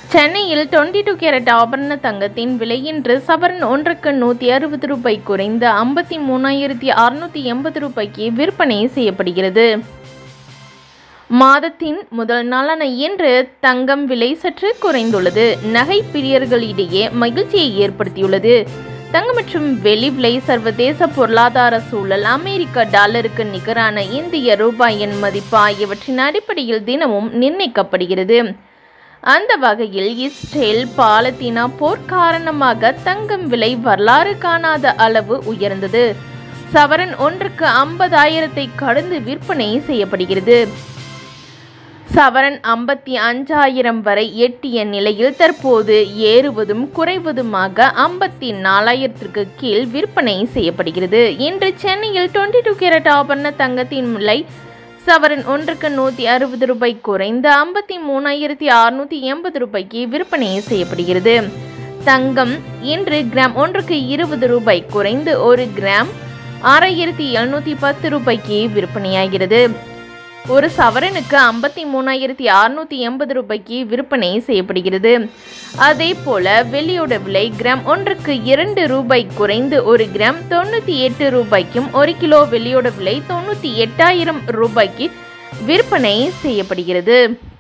சென்னையில் twenty two carat ஆபரண தங்கத்தின் விலை இன்று சவரன் ஒன்றுக்கு நூற்றி அறுபது ரூபாய் குறைந்து ஐம்பத்தி மூணாயிரத்தி அறுநூற்றி எண்பது ரூபாய்க்கு விற்பனை செய்யப்படுகிறது மாதத்தின் முதல் நாளான இன்று தங்கம் விலை சற்று குறைந்துள்ளது நகை பிரியர்களிடையே மகிழ்ச்சியை ஏற்படுத்தியுள்ளது தங்கம் மற்றும் வெள்ளி விலை சர்வதேச பொருளாதார சூழல் அமெரிக்க டாலருக்கு நிகரான இந்திய ரூபாயின் மதிப்பு ஆகியவற்றின் அடிப்படையில் தினமும் நிர்ணயிக்கப்படுகிறது அந்த வகையில் இஸ்ரேல் பாலத்தீனா போர் காரணமாக தங்கம் விலை வரலாறு காணாத அளவு உயர்ந்தது சவரன் ஒன்றுக்கு ஐம்பதாயிரத்தை கடந்து விற்பனை செய்யப்படுகிறது சவரன் ஐம்பத்தி அஞ்சாயிரம் வரை எட்டிய நிலையில் தற்போது ஏறுவதும் குறைவதுமாக ஐம்பத்தி நாலாயிரத்திற்கு கீழ் விற்பனை செய்யப்படுகிறது இன்று சென்னையில் டுவெண்ட்டி டூ கேரட் ஆபரண தங்கத்தின் விலை சவரன் ஒன்றுக்கு நூற்றி அறுபது ரூபாய் குறைந்து ஐம்பத்தி மூணாயிரத்தி அறுநூற்றி எண்பது ரூபாய்க்கு விற்பனை செய்யப்படுகிறது தங்கம் இன்று கிராம் ஒன்றுக்கு இருபது ரூபாய் குறைந்து ஒரு கிராம் ஆறாயிரத்தி எழுநூற்றி பத்து ரூபாய்க்கு விற்பனையாகிறது ஒரு சவரனுக்கு ஐம்பத்தி மூணாயிரத்தி அறுநூற்றி எண்பது ரூபாய்க்கு விற்பனை செய்யப்படுகிறது அதே போல வெள்ளியோட விலை கிராம் ஒன்றுக்கு இரண்டு ரூபாய் குறைந்து ஒரு கிராம் தொண்ணூற்றி எட்டு ரூபாய்க்கும் ஒரு கிலோ வெள்ளியோட விலை தொண்ணூற்றி எட்டாயிரம் ரூபாய்க்கு விற்பனை செய்யப்படுகிறது